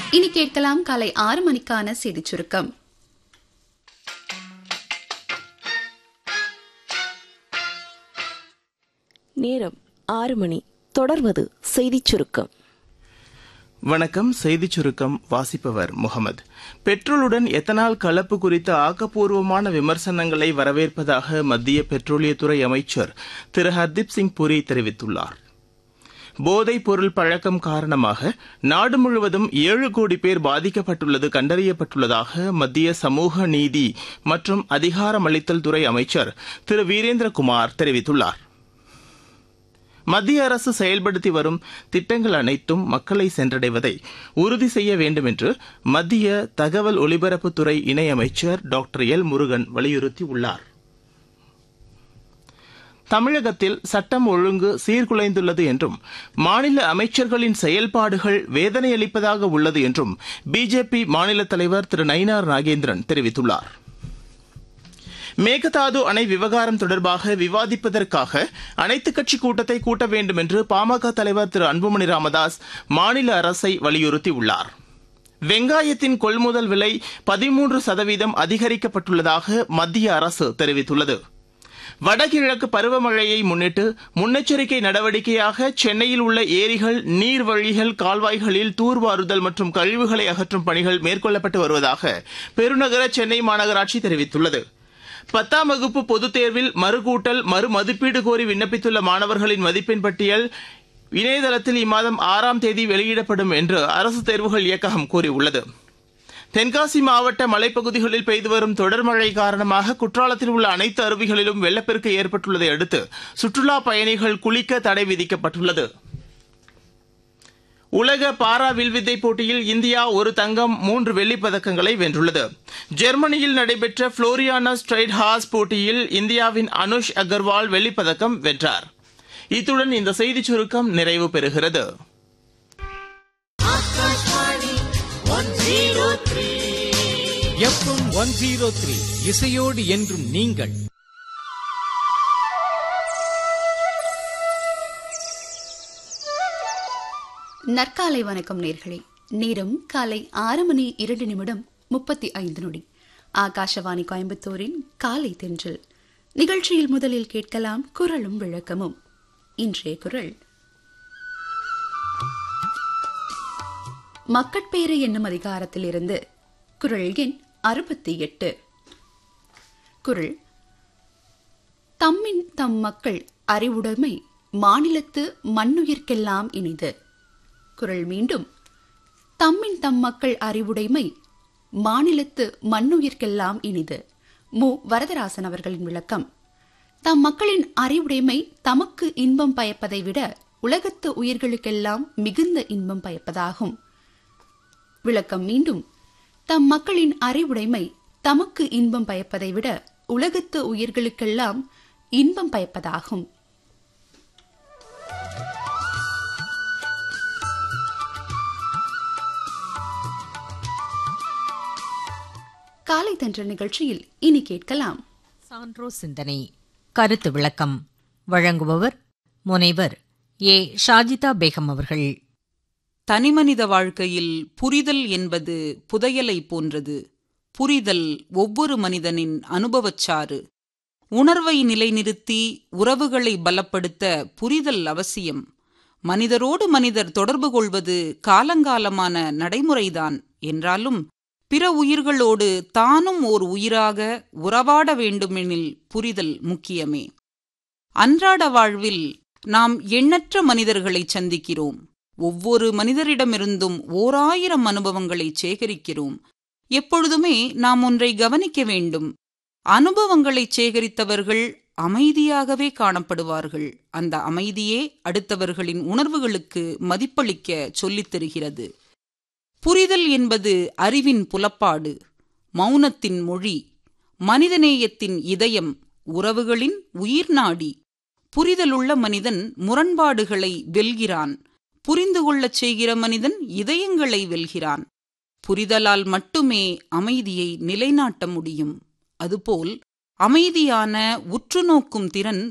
இனி கேட்கலாம் காலை ஆறு மணிக்கான செய்திச் சுருக்கம் நேரம் ஆறு மணி தொடர்வது செய்திச் சுருக்கம் வணக்கம் செய்திச் சுருக்கம் வாசிப்பவர் முகமது பெட்ரோலுடன் எத்தனால் கலப்பு குறித்த ஆக்கப்பூர்வமான விமர்சனங்களை வரவேற்பதாக மத்திய பெட்ரோலியத்துறை அமைச்சர் திரு ஹர்தீப் சிங் புரி தெரிவித்துள்ளார் போதைப் பொருள் பழக்கம் காரணமாக நாடு முழுவதும் ஏழு கோடி பேர் பாதிக்கப்பட்டுள்ளது கண்டறியப்பட்டுள்ளதாக மத்திய சமூக நீதி மற்றும் அதிகாரமளித்தல் துறை அமைச்சர் திரு வீரேந்திரகுமார் தெரிவித்துள்ளார் மத்திய அரசு செயல்படுத்தி வரும் திட்டங்கள் அனைத்தும் மக்களை சென்றடைவதை உறுதி செய்ய வேண்டும் என்று மத்திய தகவல் ஒலிபரப்புத்துறை இணையமைச்சர் டாக்டர் எல் முருகன் வலியுறுத்தியுள்ளார் தமிழகத்தில் சட்டம் ஒழுங்கு சீர்குலைந்துள்ளது என்றும் மாநில அமைச்சர்களின் செயல்பாடுகள் வேதனையளிப்பதாக உள்ளது என்றும் பிஜேபி மாநில தலைவர் திரு நயினார் நாகேந்திரன் தெரிவித்துள்ளார் மேகதாது அணை விவகாரம் தொடர்பாக விவாதிப்பதற்காக அனைத்துக் கட்சி கூட்டத்தை கூட்ட வேண்டும் என்று பாமக தலைவர் திரு அன்புமணி ராமதாஸ் மாநில அரசை வலியுறுத்தியுள்ளார் வெங்காயத்தின் கொள்முதல் விலை பதிமூன்று சதவீதம் அதிகரிக்கப்பட்டுள்ளதாக மத்திய அரசு தெரிவித்துள்ளது வடகிழக்கு பருவமழையை முன்னிட்டு முன்னெச்சரிக்கை நடவடிக்கையாக சென்னையில் உள்ள ஏரிகள் நீர்வழிகள் கால்வாய்களில் தூர்வாருதல் மற்றும் கழிவுகளை அகற்றும் பணிகள் மேற்கொள்ளப்பட்டு வருவதாக பெருநகர சென்னை மாநகராட்சி தெரிவித்துள்ளது பத்தாம் வகுப்பு பொதுத் தேர்வில் மறுகூட்டல் மறு மதிப்பீடு கோரி விண்ணப்பித்துள்ள மாணவர்களின் மதிப்பெண் பட்டியல் இணையதளத்தில் இம்மாதம் ஆறாம் தேதி வெளியிடப்படும் என்று அரசு தேர்வுகள் இயக்ககம் கூறியுள்ளது தென்காசி மாவட்ட மலைப்பகுதிகளில் பெய்து வரும் தொடர் மழை காரணமாக குற்றாலத்தில் உள்ள அனைத்து அருவிகளிலும் வெள்ளப்பெருக்கு ஏற்பட்டுள்ளதை அடுத்து சுற்றுலா பயணிகள் குளிக்க தடை விதிக்கப்பட்டுள்ளது உலக பாரா வில்வித்தை போட்டியில் இந்தியா ஒரு தங்கம் மூன்று வெள்ளிப் பதக்கங்களை வென்றுள்ளது ஜெர்மனியில் நடைபெற்ற புளோரியானா ஸ்ட்ரைட் ஹாஸ் போட்டியில் இந்தியாவின் அனுஷ் அகர்வால் வெள்ளிப் பதக்கம் வென்றார் இத்துடன் இந்த செய்திச் சுருக்கம் நிறைவு பெறுகிறது எஃப்எம் ஒன் ஜீரோ த்ரீ இசையோடு என்றும் நீங்கள் நற்காலை வணக்கம் நேர்களே நேரம் காலை ஆறு மணி இரண்டு நிமிடம் முப்பத்தி ஐந்து நொடி ஆகாஷவாணி கோயம்புத்தூரின் காலை தென்றல் நிகழ்ச்சியில் முதலில் கேட்கலாம் குரலும் விளக்கமும் இன்றைய குரல் மக்கட்பேறு என்னும் அதிகாரத்தில் இருந்து குரல் எண் அறுபத்தி எட்டு குரல் தம்மின் தம் மக்கள் அறிவுடைமை மாநிலத்து மண்ணுயிர்க்கெல்லாம் இனிது குரல் மீண்டும் தம்மின் தம் மக்கள் அறிவுடைமை மாநிலத்து மண்ணுயிர்க்கெல்லாம் இனிது மு வரதராசன் அவர்களின் விளக்கம் தம் மக்களின் அறிவுடைமை தமக்கு இன்பம் பயப்பதை விட உலகத்து உயிர்களுக்கெல்லாம் மிகுந்த இன்பம் பயப்பதாகும் விளக்கம் மீண்டும் தம் மக்களின் அறிவுடைமை தமக்கு இன்பம் பயப்பதை விட உலகத்து உயிர்களுக்கெல்லாம் இன்பம் பயப்பதாகும் காலை தன்ற நிகழ்ச்சியில் இனி கேட்கலாம் சான்றோ சிந்தனை கருத்து விளக்கம் வழங்குபவர் முனைவர் ஏ ஷாஜிதா பேகம் அவர்கள் தனிமனித வாழ்க்கையில் புரிதல் என்பது புதையலை போன்றது புரிதல் ஒவ்வொரு மனிதனின் அனுபவச்சாறு உணர்வை நிலைநிறுத்தி உறவுகளை பலப்படுத்த புரிதல் அவசியம் மனிதரோடு மனிதர் தொடர்பு கொள்வது காலங்காலமான நடைமுறைதான் என்றாலும் பிற உயிர்களோடு தானும் ஓர் உயிராக உறவாட வேண்டுமெனில் புரிதல் முக்கியமே அன்றாட வாழ்வில் நாம் எண்ணற்ற மனிதர்களை சந்திக்கிறோம் ஒவ்வொரு மனிதரிடமிருந்தும் ஓராயிரம் அனுபவங்களை சேகரிக்கிறோம் எப்பொழுதுமே நாம் ஒன்றை கவனிக்க வேண்டும் அனுபவங்களை சேகரித்தவர்கள் அமைதியாகவே காணப்படுவார்கள் அந்த அமைதியே அடுத்தவர்களின் உணர்வுகளுக்கு மதிப்பளிக்க சொல்லித் தருகிறது புரிதல் என்பது அறிவின் புலப்பாடு மௌனத்தின் மொழி மனிதநேயத்தின் இதயம் உறவுகளின் உயிர்நாடி புரிதலுள்ள மனிதன் முரண்பாடுகளை வெல்கிறான் புரிந்து கொள்ளச் செய்கிற மனிதன் இதயங்களை வெல்கிறான் புரிதலால் மட்டுமே அமைதியை நிலைநாட்ட முடியும் அதுபோல் அமைதியான உற்றுநோக்கும் திறன்